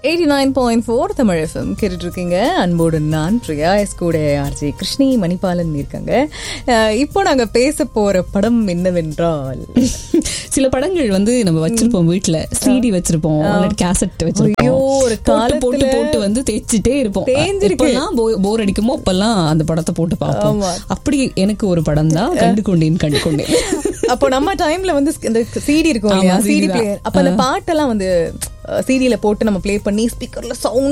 Eighty nine point four Tamil FM கேட்டுட்டு இருக்கீங்க அன்போடு நான் பிரியா எஸ் கூட ஆர்ஜி கிருஷ்ணி மணிபாலன் இருக்காங்க அஹ், இப்போ நாங்க பேச போற படம் என்னவென்றால் சில படங்கள் வந்து நம்ம வச்சிருப்போம் வீட்ல சிடி வச்சிருப்போம் கேசட் ஐயோ, வச்சிருப்போம் ஒரு போட்டு போட்டு காலத்துல போட்டு வந்து தேய்ச்சிட்டே இருப்போம் தேஞ்சிருக்கு. எப்பெல்லாம் போர் அடிக்குமோ அப்பெல்லாம் அந்த படத்தை போட்டு பார்ப்போம் ஆமா. அப்படி எனக்கு ஒரு படம் தான் கண்டு கொண்டேன் கண்டு கொண்டேன் அப்போ நம்ம டைம்ல வந்து இந்த சிடி இருக்கும் இல்லையா ஆமா, CD சிடி தான். பிளேயர் அப்ப அந்த பாட்டெல்லாம் வந்து சிடியில போட்டு நம்ம ப்ளே பண்ணி ஸ்பீக்கர்ல சவுண்ட்